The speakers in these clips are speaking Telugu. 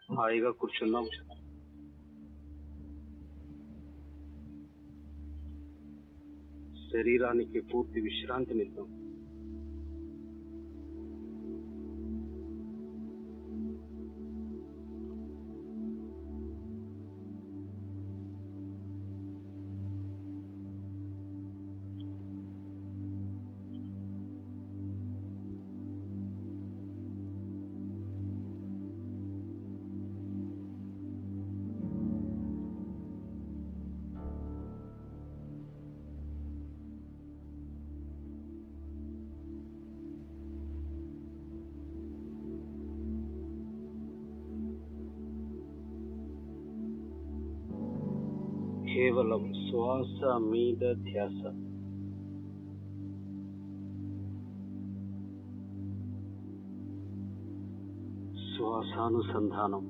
హాయిగా కూర్చుందాం శరీరానికి పూర్తి విశ్రాంతినిద్దాం కేవలం శ్వాస మీద ధ్యాస శ్వాసానుసంధానం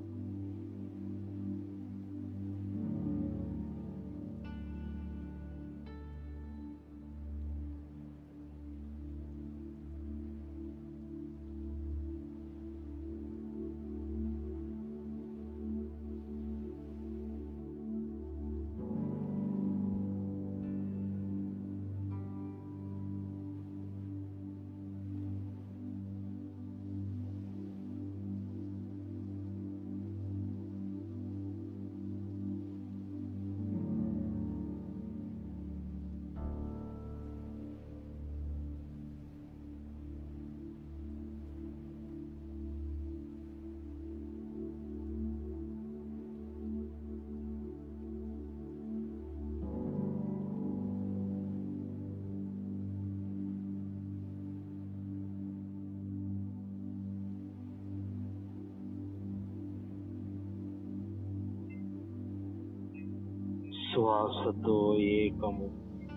శ్వాసతో ఏకము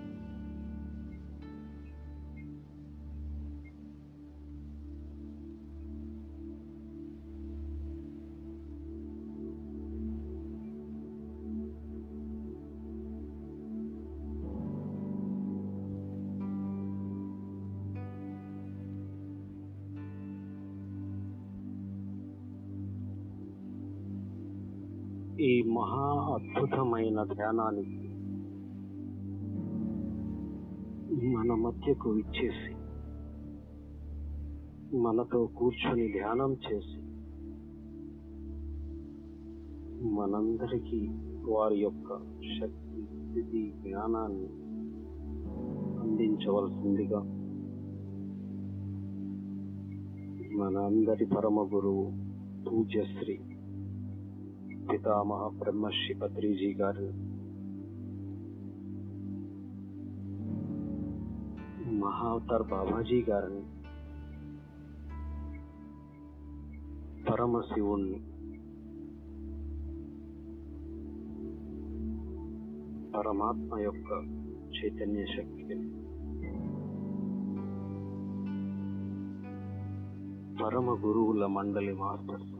ఈ మహా అద్భుతమైన ధ్యానానికి మన మధ్యకు ఇచ్చేసి మనతో కూర్చొని ధ్యానం చేసి మనందరికీ వారి యొక్క శక్తి స్థితి జ్ఞానాన్ని అందించవలసిందిగా మనందరి పరమ గురువు పూజ్యశ్రీ పితామహ బ్రహ్మశ్రీ పత్రిజీ గారు మహావతార్ బాబాజీ గారిని పరమశివుణ్ణి పరమాత్మ యొక్క చైతన్య శక్తిని పరమ గురువుల మండలి మాస్టర్స్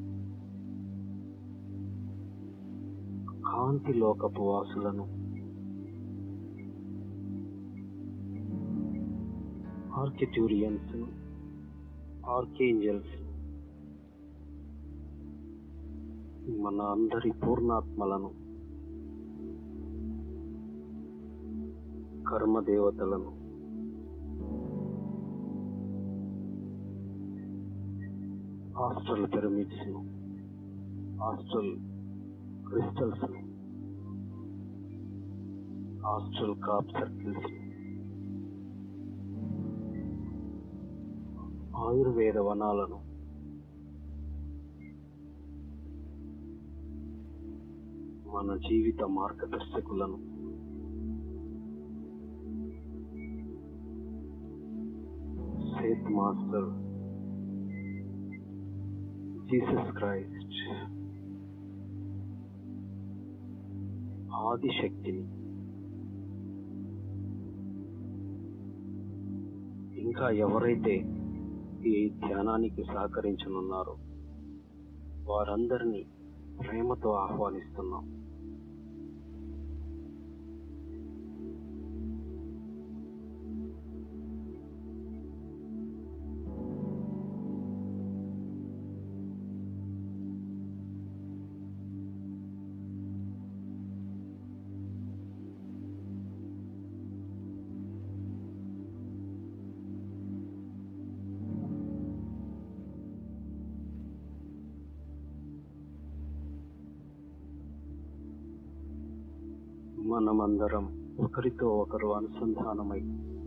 కాంతి లోకపు వాసులను ఆర్కిటూరియన్స్ ఆర్కేంజల్స్ మన అందరి పూర్ణాత్మలను కర్మదేవతలను హాస్టల్ పిరమిడ్స్ హాస్టల్ క్రిస్టల్స్ హాస్టల్ కాప్ సర్కిల్స్ ఆయుర్వేద వనాలను మన జీవిత మార్గదర్శకులను సేత్ మాస్టర్ జీసస్ క్రైస్ట్ ఆదిశక్తిని ఇంకా ఎవరైతే ఈ ధ్యానానికి సహకరించనున్నారో వారందరినీ ప్రేమతో ఆహ్వానిస్తున్నాం మనమందరం ఒకరితో ఒకరు అనుసంధానమై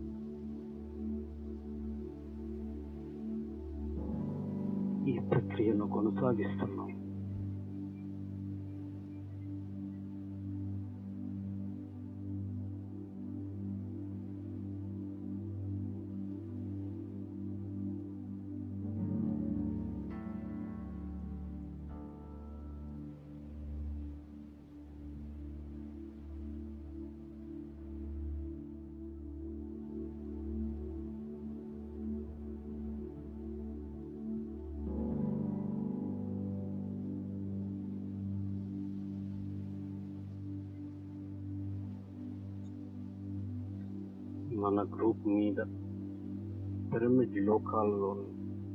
ఈ ప్రక్రియను కొనసాగిస్తున్నాం మన గ్రూప్ మీద పిరమిడ్ లోకాల్లోని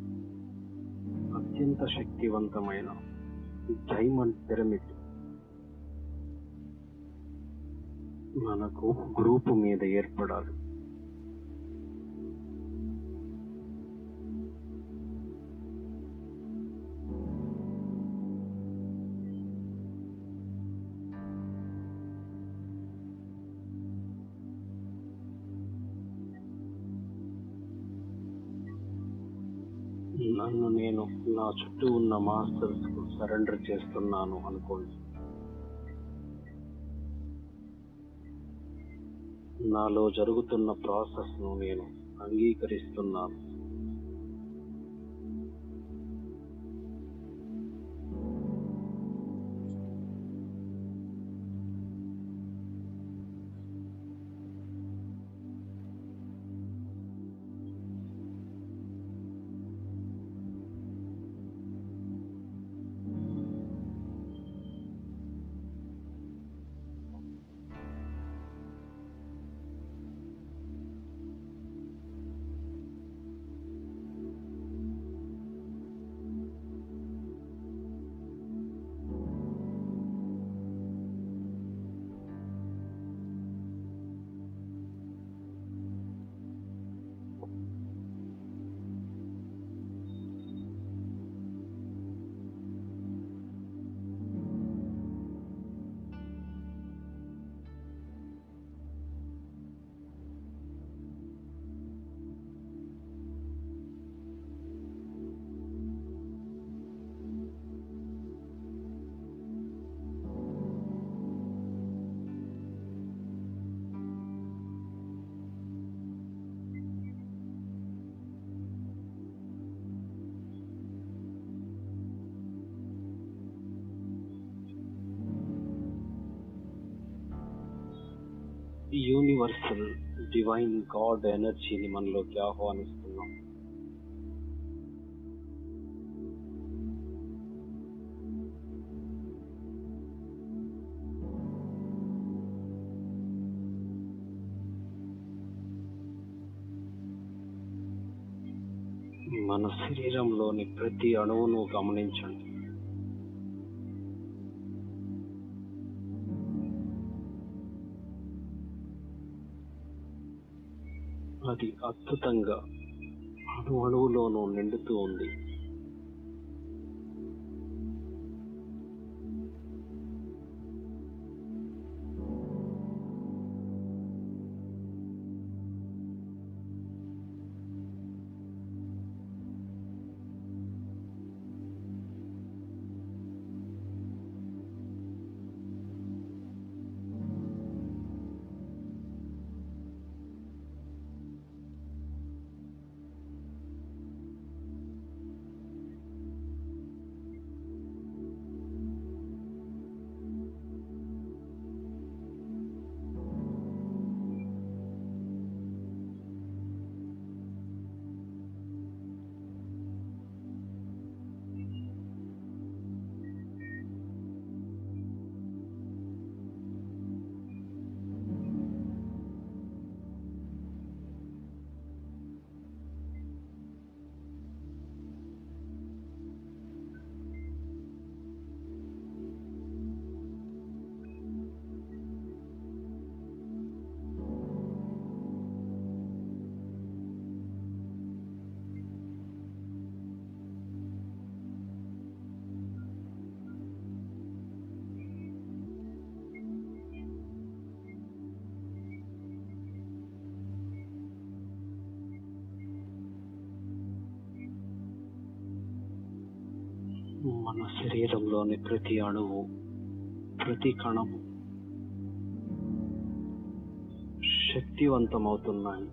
అత్యంత శక్తివంతమైన డైమండ్ పిరమిడ్ మనకు గ్రూపు మీద ఏర్పడాలి నన్ను నేను నా చుట్టూ ఉన్న మాస్టర్స్ కు సరెండర్ చేస్తున్నాను అనుకోండి నాలో జరుగుతున్న ప్రాసెస్ ను నేను అంగీకరిస్తున్నాను యూనివర్సల్ డివైన్ గాడ్ ఎనర్జీని మనలోకి ఆహ్వానిస్తున్నాం మన శరీరంలోని ప్రతి అణువును గమనించండి అది అద్భుతంగా అణు అణువులోనూ నిండుతూ ఉంది మన శరీరంలోని ప్రతి అణువు ప్రతి కణము శక్తివంతమవుతున్నాయి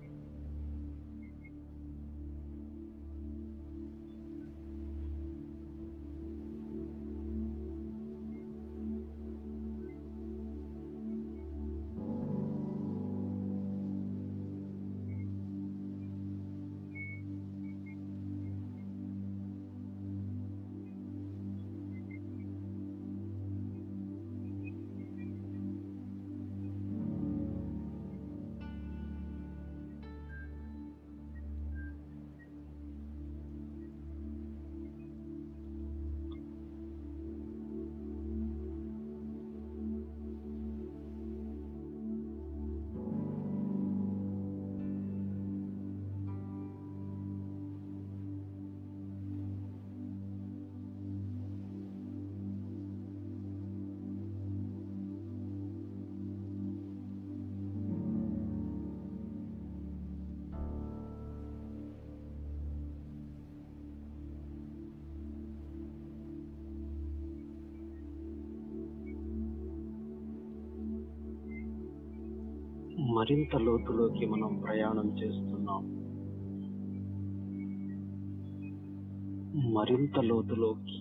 మరింత లోతులోకి మనం ప్రయాణం చేస్తున్నాం మరింత లోతులోకి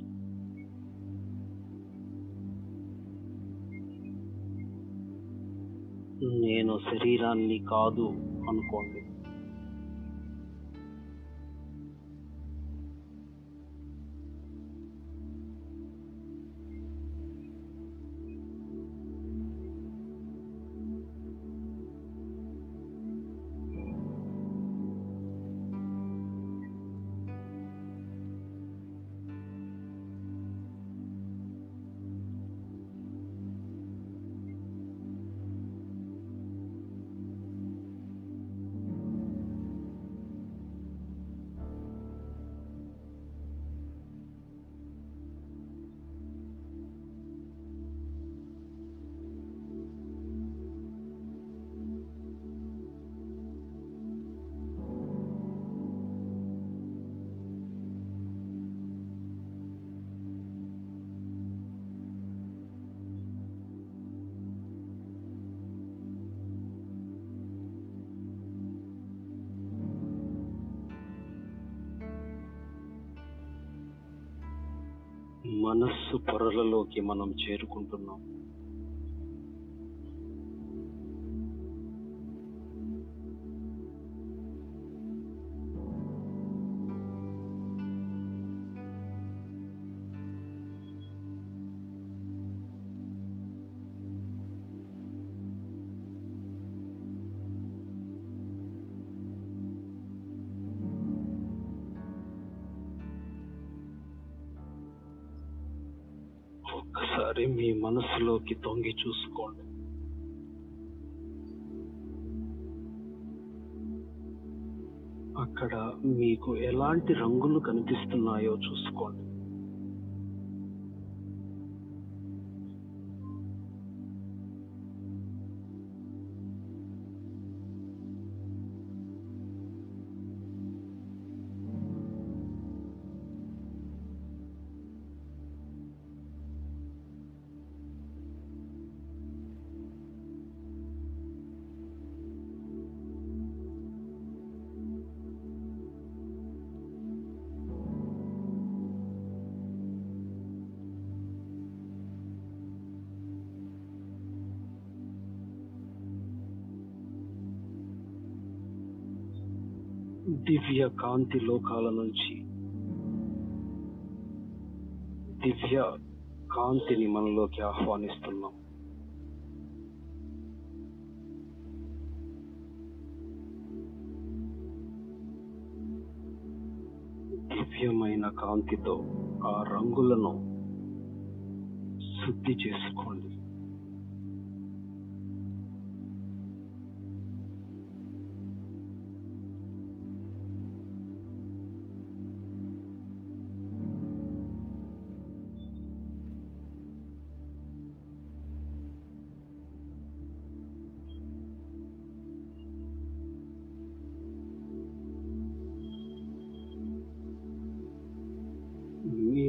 నేను శరీరాన్ని కాదు అనుకోండి మనస్సు పొరలలోకి మనం చేరుకుంటున్నాం ఒక్కసారి మీ మనసులోకి తొంగి చూసుకోండి అక్కడ మీకు ఎలాంటి రంగులు కనిపిస్తున్నాయో చూసుకోండి దివ్య కాంతి లోకాల నుంచి దివ్య కాంతిని మనలోకి ఆహ్వానిస్తున్నాం దివ్యమైన కాంతితో ఆ రంగులను శుద్ధి చేసుకోండి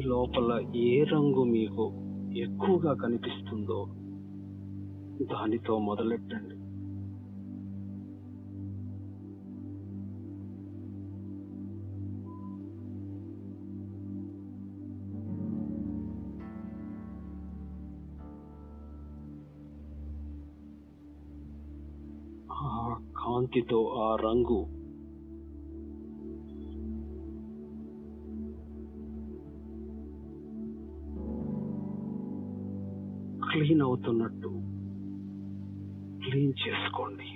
లోపల ఏ రంగు మీకు ఎక్కువగా కనిపిస్తుందో దానితో మొదలెట్టండి ఆ కాంతితో ఆ రంగు క్లీన్ అవుతున్నట్టు క్లీన్ చేసుకోండి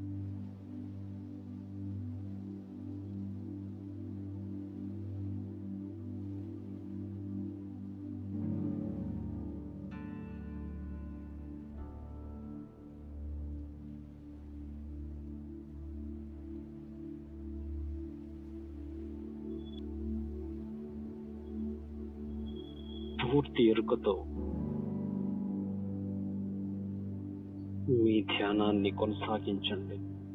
పూర్తి ఎరుకతో మీ ధ్యానాన్ని కొనసాగించండి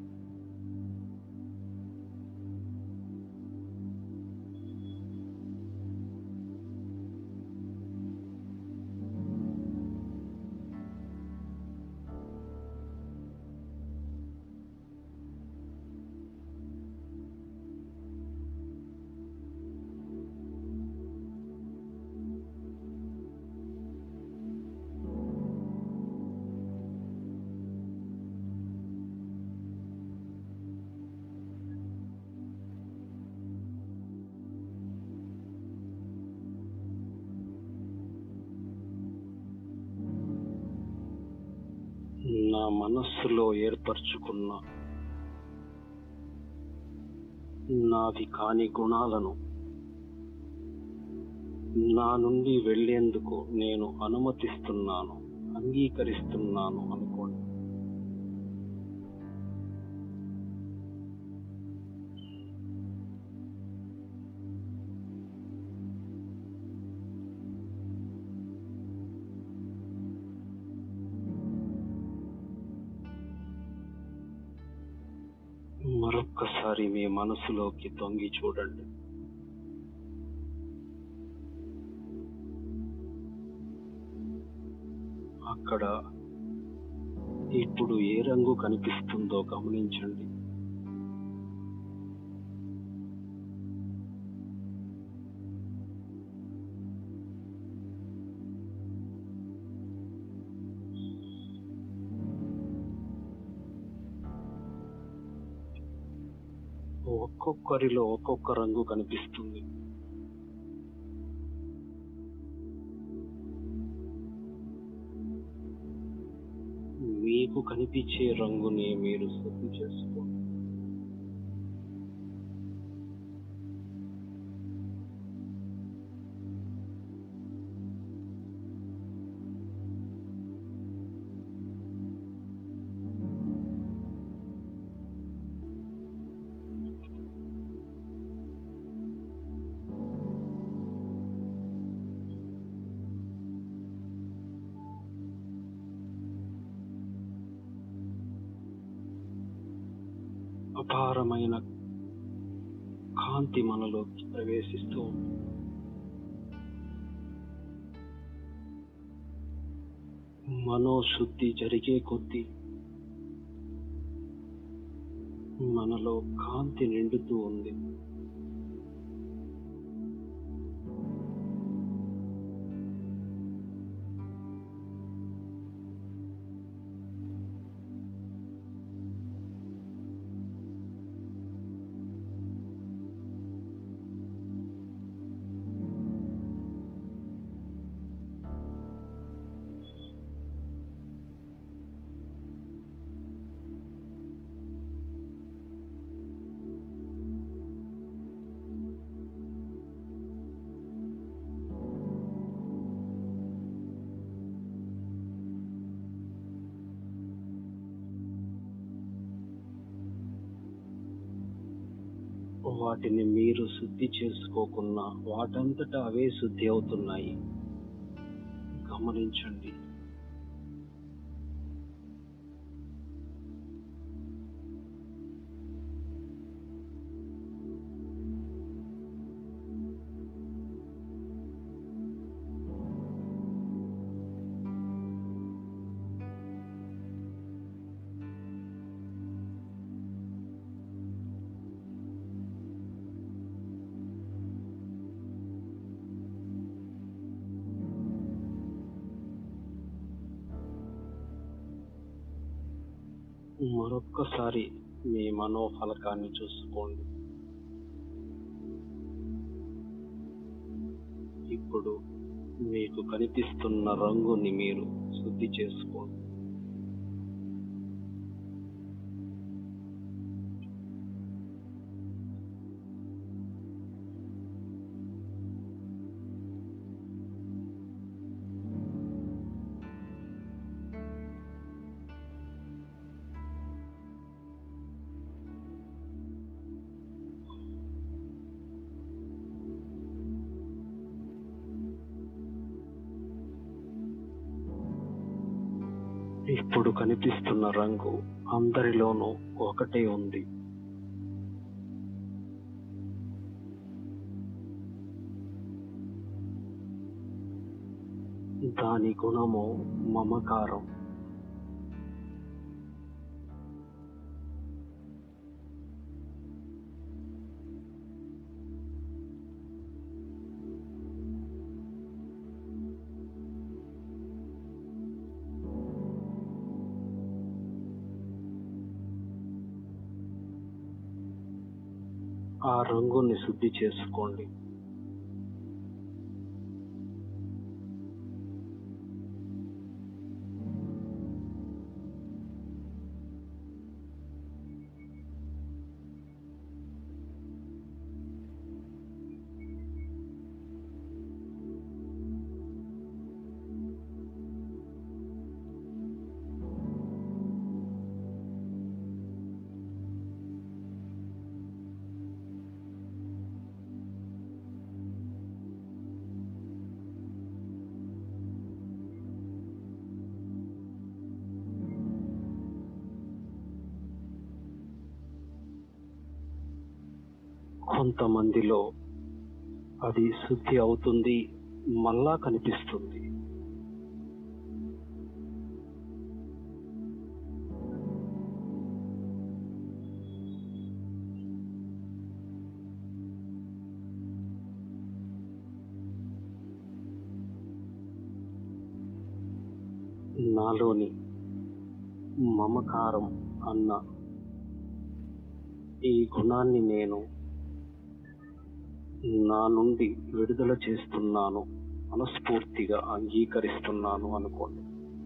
నా మనస్సులో ఏర్పరచుకున్న నావి కాని గుణాలను నా నుండి వెళ్లేందుకు నేను అనుమతిస్తున్నాను అంగీకరిస్తున్నాను అనుకోండి మరొక్కసారి మీ మనసులోకి తొంగి చూడండి అక్కడ ఇప్పుడు ఏ రంగు కనిపిస్తుందో గమనించండి ఒక్కొక్కరిలో ఒక్కొక్క రంగు కనిపిస్తుంది మీకు కనిపించే రంగుని మీరు శుద్ధి చేసుకోండి అపారమైన కాంతి మనలోకి ప్రవేశిస్తూ ఉంది. మనోశుద్ధి జరిగే కొద్దీ మనలో కాంతి నిండుతూ ఉంది వాటిని మీరు శుద్ధి చేసుకోకున్నా వాటంతటా అవే శుద్ధి అవుతున్నాయి గమనించండి మరొక్కసారి మీ మనోఫలకాన్ని చూసుకోండి ఇప్పుడు మీకు కనిపిస్తున్న రంగుని మీరు శుద్ధి చేసుకోండి ఇప్పుడు కనిపిస్తున్న రంగు అందరిలోనూ ఒకటే ఉంది దాని గుణము మమకారం ఆ రంగుని శుద్ధి చేసుకోండి కొంతమందిలో అది శుద్ధి అవుతుంది మళ్ళా కనిపిస్తుంది నాలోని మమకారం అన్న ఈ గుణాన్ని నేను నా నుండి విడుదల చేస్తున్నాను మనస్ఫూర్తిగా అంగీకరిస్తున్నాను అనుకోండి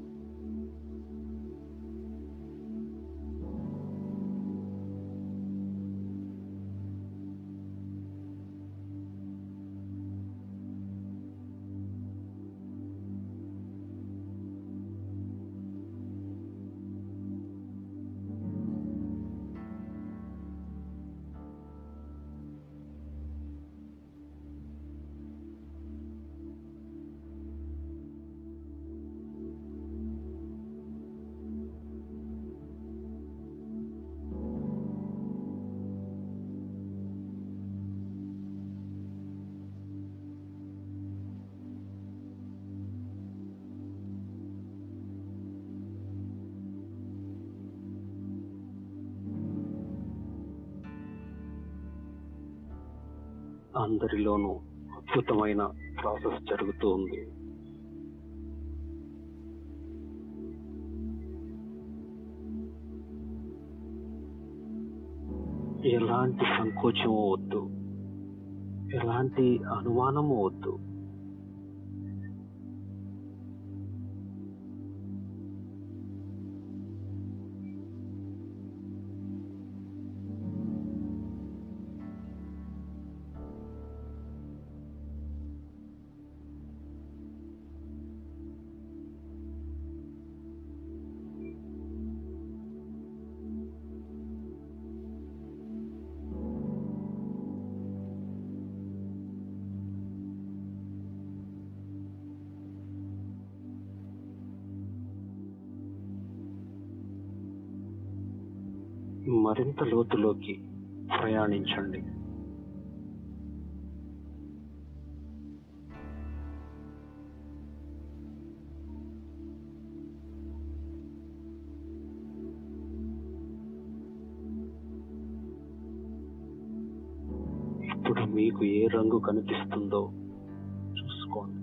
అందరిలోనూ అద్భుతమైన ప్రాసెస్ జరుగుతూ ఉంది ఎలాంటి సంకోచము వద్దు ఎలాంటి అనుమానము వద్దు మరింత లోతులోకి ప్రయాణించండి ఇప్పుడు మీకు ఏ రంగు కనిపిస్తుందో చూసుకోండి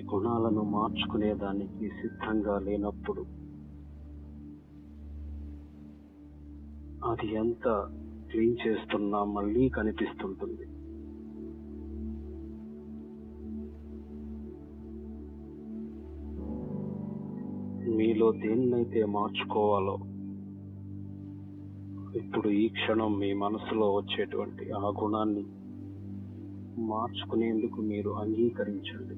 గుణాలను మార్చుకునేదానికి సిద్ధంగా లేనప్పుడు అది ఎంత క్లీన్ చేస్తున్నా మళ్ళీ కనిపిస్తుంటుంది మీలో దేన్నైతే మార్చుకోవాలో ఇప్పుడు ఈ క్షణం మీ మనసులో వచ్చేటువంటి ఆ గుణాన్ని మార్చుకునేందుకు మీరు అంగీకరించండి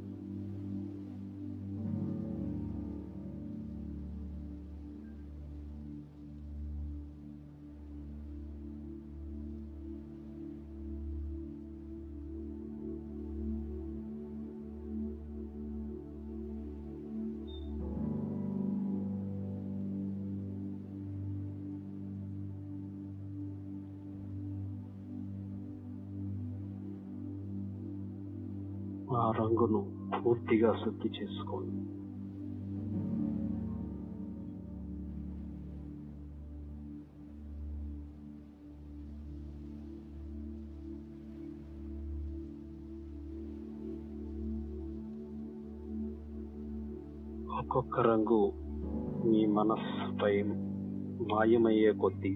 ఆ రంగును పూర్తిగా శుద్ధి చేసుకోండి ఒక్కొక్క రంగు మీ మనస్సుపై మాయమయ్యే కొద్దీ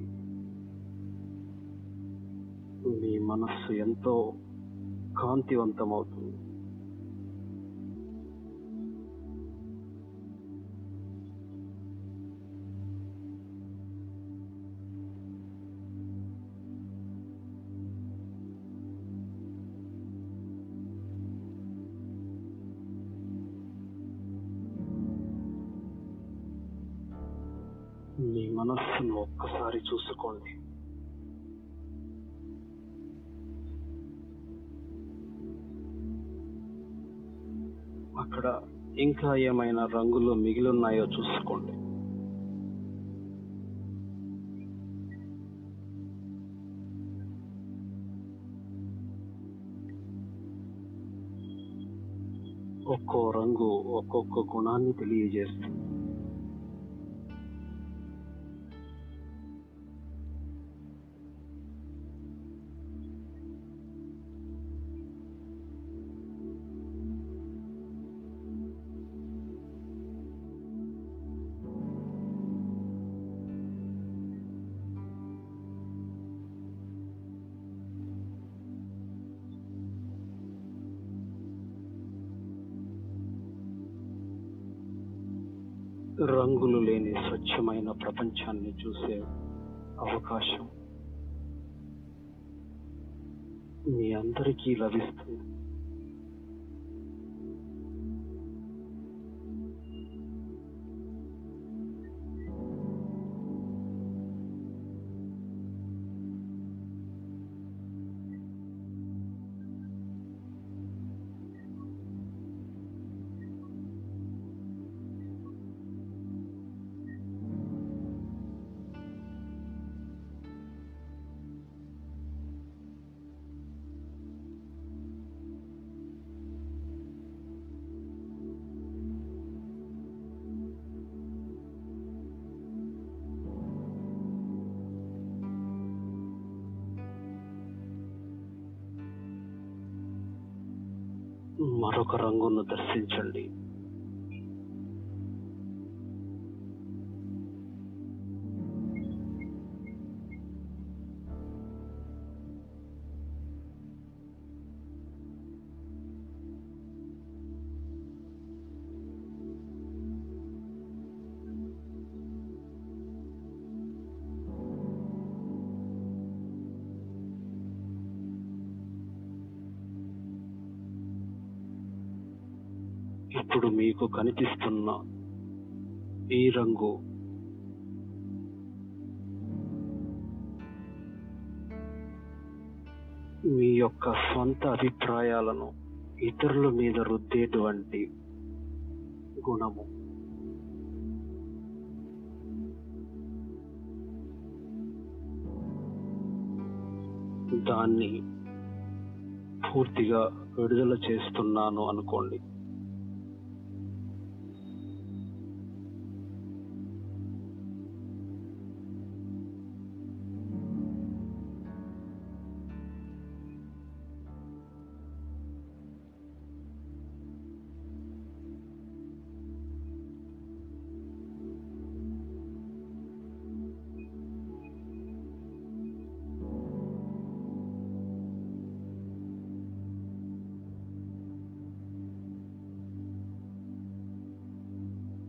మీ మనస్సు ఎంతో కాంతివంతమవుతుంది మీ మనస్సును ఒక్కసారి చూసుకోండి అక్కడ ఇంకా ఏమైనా రంగులు మిగిలిన్నాయో చూసుకోండి ఒక్కో రంగు ఒక్కొక్క గుణాన్ని తెలియజేస్తుంది రంగులు లేని స్వచ్ఛమైన ప్రపంచాన్ని చూసే అవకాశం మీ అందరికీ లభిస్తుంది మరొక రంగును దర్శించండి ఇప్పుడు మీకు కనిపిస్తున్న ఈ రంగు మీ యొక్క స్వంత అభిప్రాయాలను ఇతరుల మీద రుద్దేటువంటి గుణము దాన్ని పూర్తిగా విడుదల చేస్తున్నాను అనుకోండి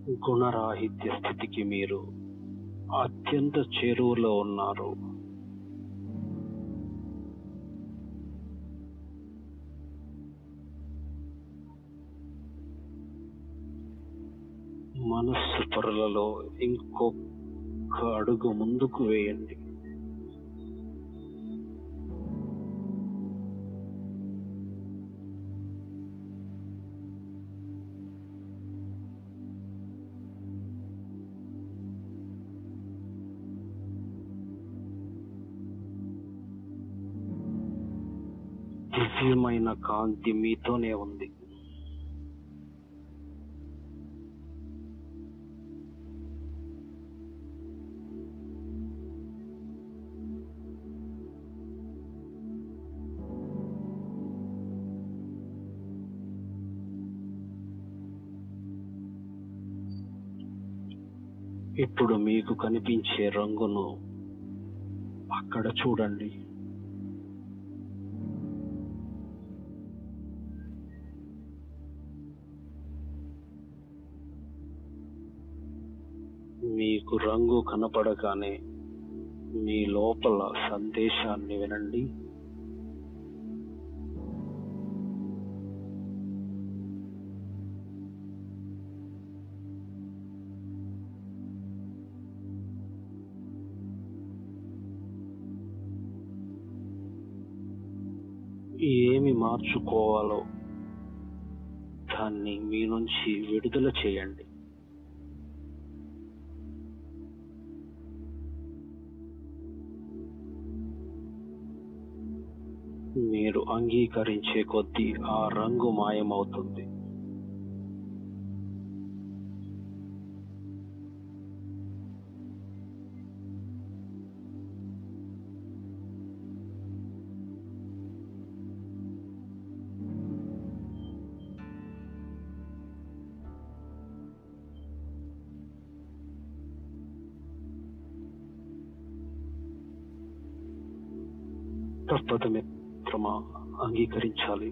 గుణరాహిత్య స్థితికి మీరు అత్యంత చేరువలో ఉన్నారు మనస్సు పొరలలో ఇంకొక అడుగు ముందుకు వేయండి దివ్యమైన కాంతి మీతోనే ఉంది ఇప్పుడు మీకు కనిపించే రంగును అక్కడ చూడండి మీకు రంగు కనపడగానే మీ లోపల సందేశాన్ని వినండి ఏమి మార్చుకోవాలో దాన్ని మీ నుంచి విడుదల చేయండి మీరు అంగీకరించే కొద్దీ ఆ రంగు మాయమవుతుంది తప్పదు మిత్రమా అంగీకరించాలి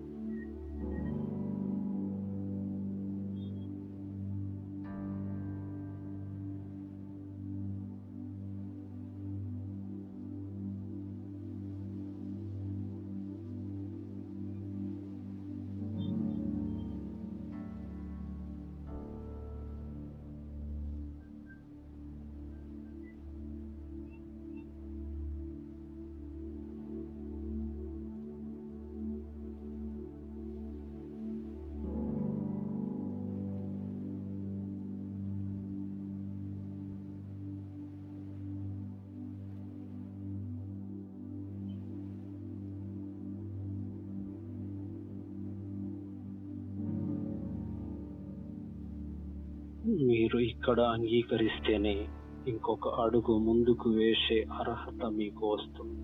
మీరు ఇక్కడ అంగీకరిస్తేనే ఇంకొక అడుగు ముందుకు వేసే అర్హత మీకు వస్తుంది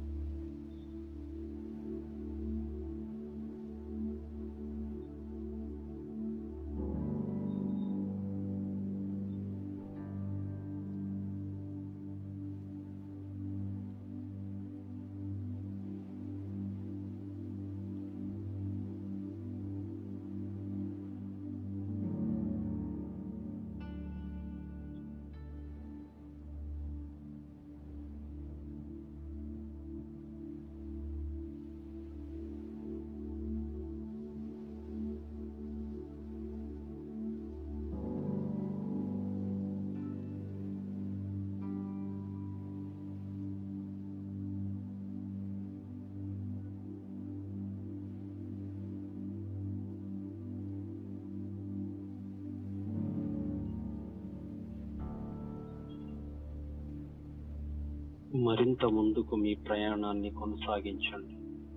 మరింత ముందుకు మీ ప్రయాణాన్ని కొనసాగించండి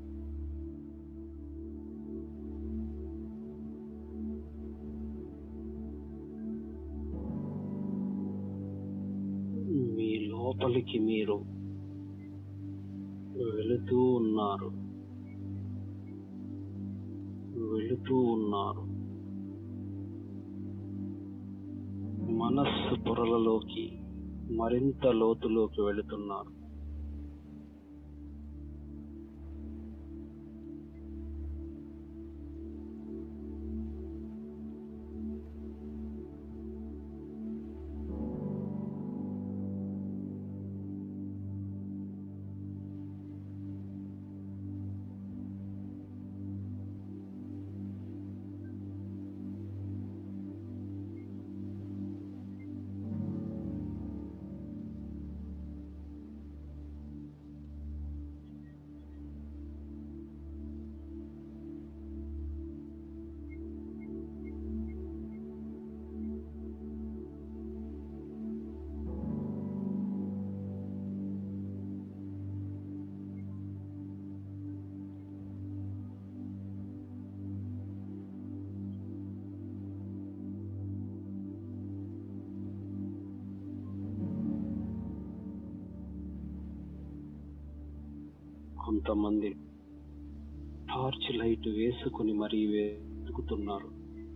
మీ లోపలికి మీరు వెళుతూ ఉన్నారు వెళుతూ ఉన్నారు మనస్సు పొరలలోకి మరింత లోతులోకి వెళుతున్నారు కొంతమంది టార్చ్ లైట్ వేసుకుని మరీ వెతుకుతున్నారు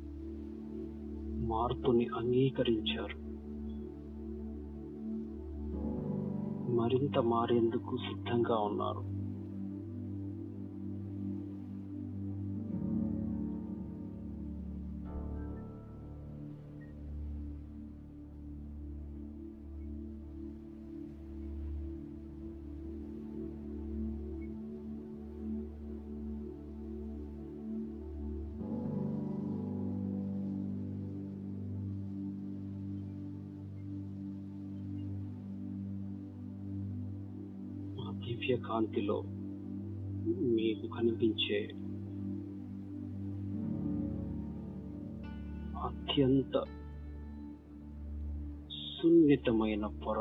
మార్పుని అంగీకరించారు మరింత మారేందుకు సిద్ధంగా ఉన్నారు ఆ దివ్య కాంతిలో మీకు కనిపించే అత్యంత సున్నితమైన పొర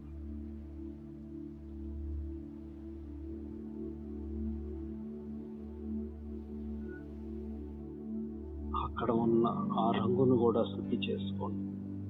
అక్కడ ఉన్న ఆ రంగును కూడా శుద్ధి చేసుకోండి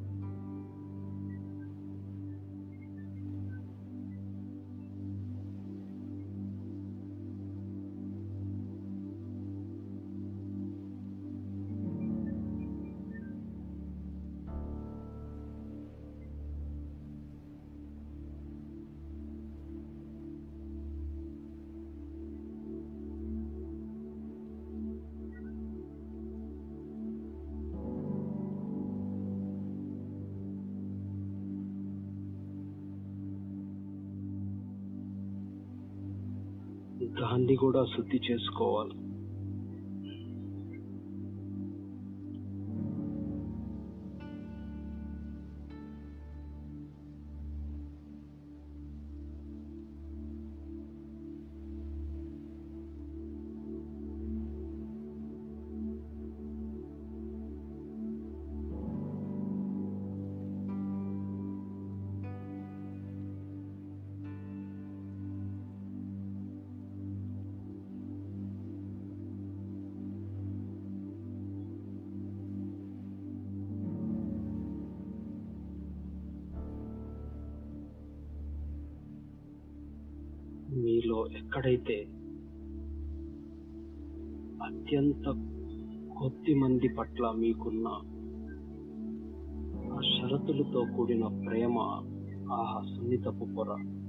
దాన్ని కూడా శుద్ధి చేసుకోవాలి మీలో ఎక్కడైతే అత్యంత కొద్ది మంది పట్ల మీకున్న ఆ షరతులతో కూడిన ప్రేమ ఆహా సున్నితపు పొర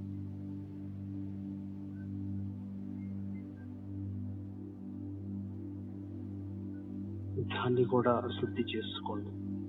దాన్ని కూడా శుద్ధి చేసుకోండి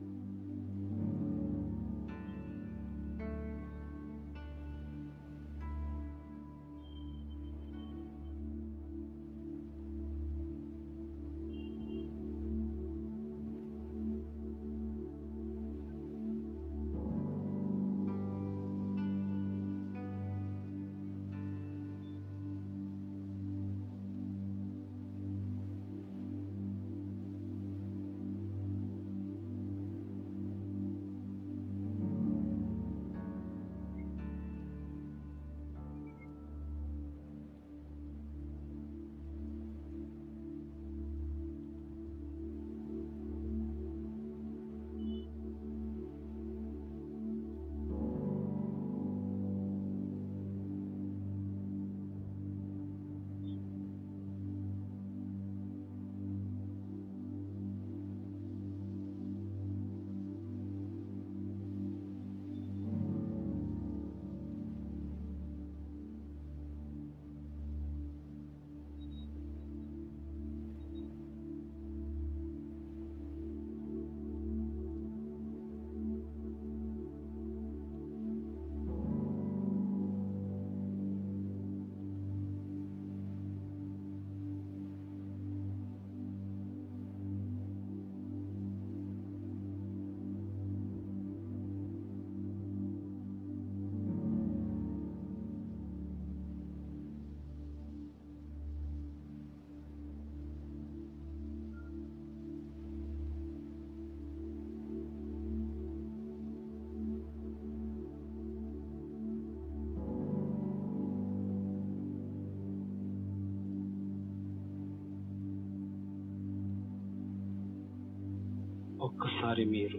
ఒక్కసారి మీరు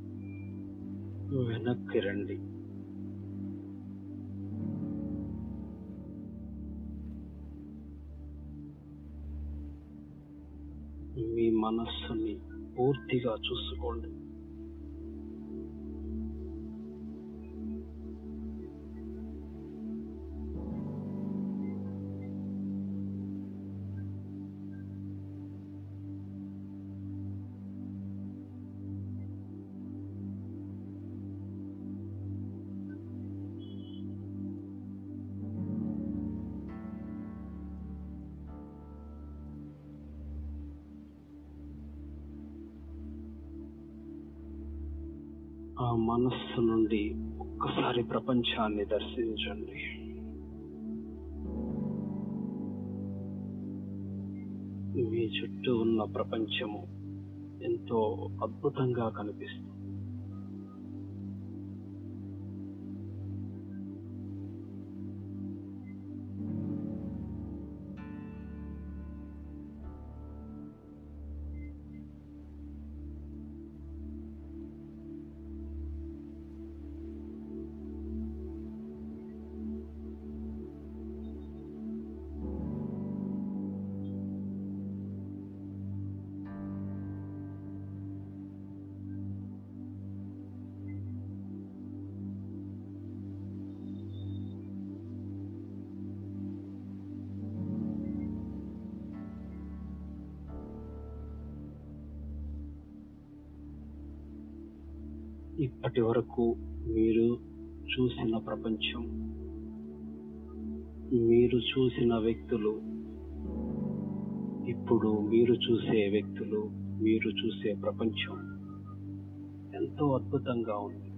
వెనక్కి రండి మనస్సుని పూర్తిగా చూసుకోండి ఆ మనస్సు నుండి ఒక్కసారి ప్రపంచాన్ని దర్శించండి మీ చుట్టూ ఉన్న ప్రపంచము ఎంతో అద్భుతంగా కనిపిస్తుంది ఇప్పటి వరకు మీరు చూసిన ప్రపంచం మీరు చూసిన వ్యక్తులు ఇప్పుడు మీరు చూసే వ్యక్తులు మీరు చూసే ప్రపంచం ఎంతో అద్భుతంగా ఉంది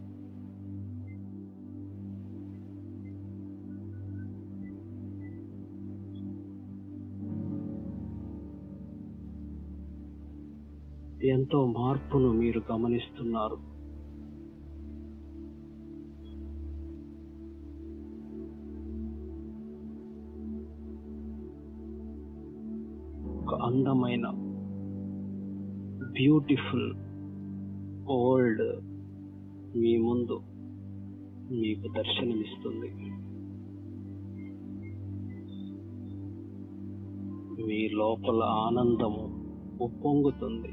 ఎంతో మార్పును మీరు గమనిస్తున్నారు ఒక అందమైన బ్యూటిఫుల్ ఓల్డ్ మీ ముందు మీకు దర్శనమిస్తుంది మీ లోపల ఆనందము ఉప్పొంగుతుంది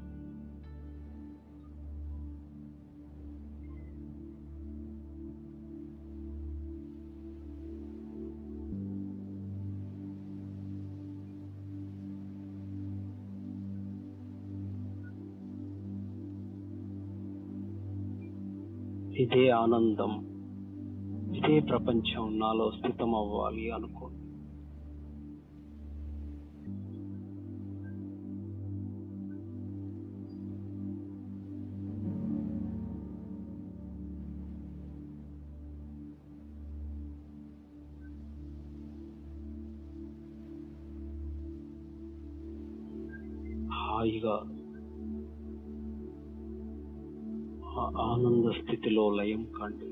ఇదే ఆనందం ఇదే ప్రపంచం నాలో స్థితం అవ్వాలి అనుకోండి హాయిగా ఆ ఆనంద స్థితిలో లయం కండి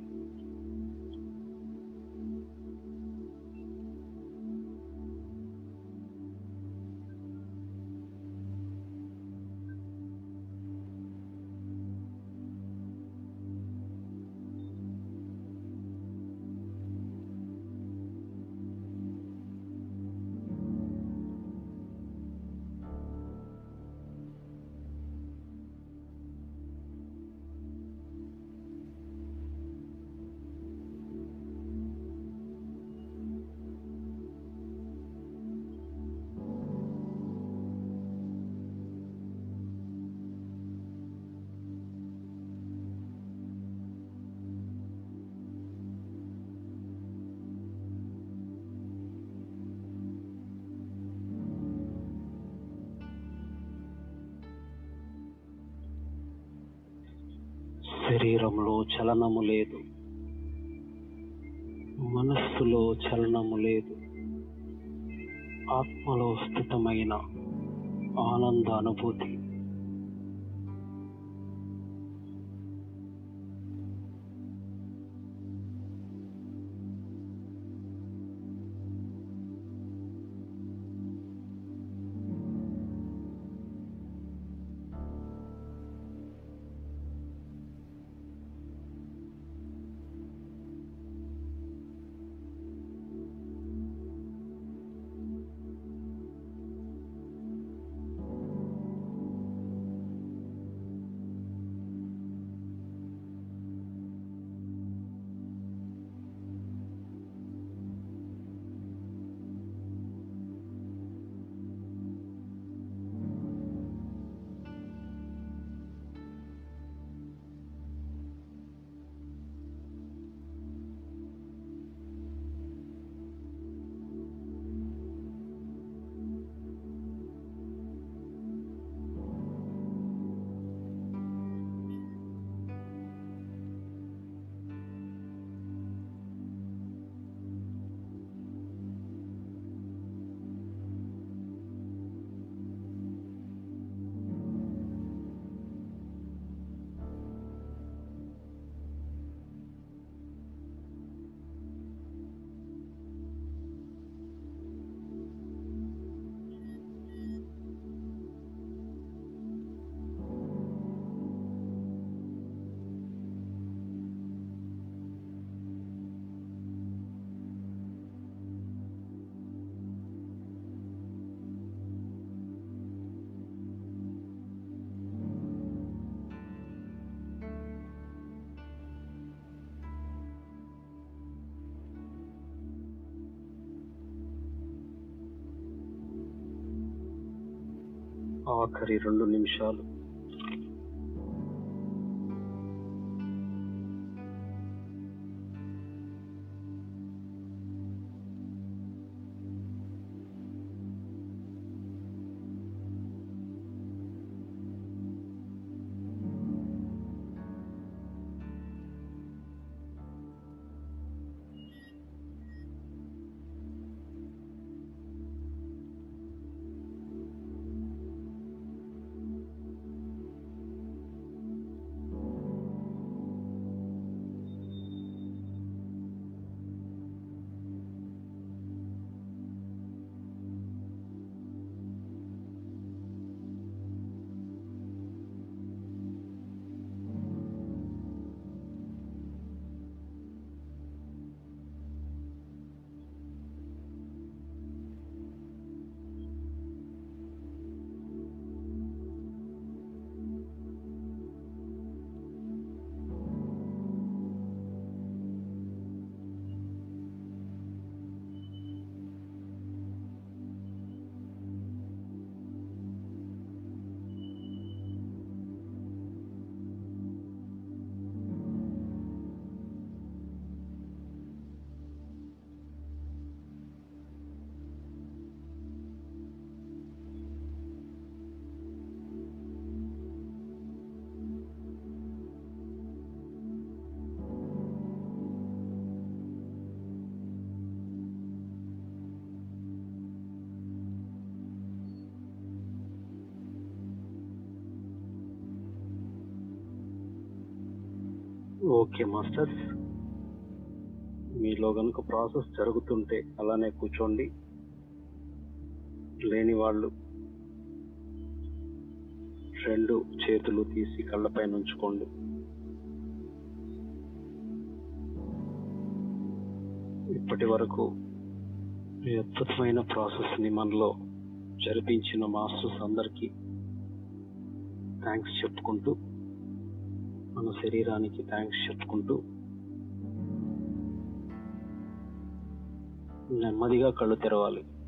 శరీరంలో చలనము లేదు మనస్సులో చలనము లేదు ఆత్మలో స్థితమైన ఆనంద అనుభూతి ఆఖరి రెండు నిమిషాలు ఓకే మాస్టర్స్ మీలో గనుక ప్రాసెస్ జరుగుతుంటే అలానే కూర్చోండి లేని వాళ్ళు రెండు చేతులు తీసి కళ్ళపైన ఉంచుకోండి ఇప్పటి వరకు ఈ అద్భుతమైన ప్రాసెస్ ని మనలో జరిపించిన మాస్టర్స్ అందరికీ థ్యాంక్స్ చెప్పుకుంటూ మన శరీరానికి థ్యాంక్స్ చెప్పుకుంటూ నెమ్మదిగా కళ్ళు తెరవాలి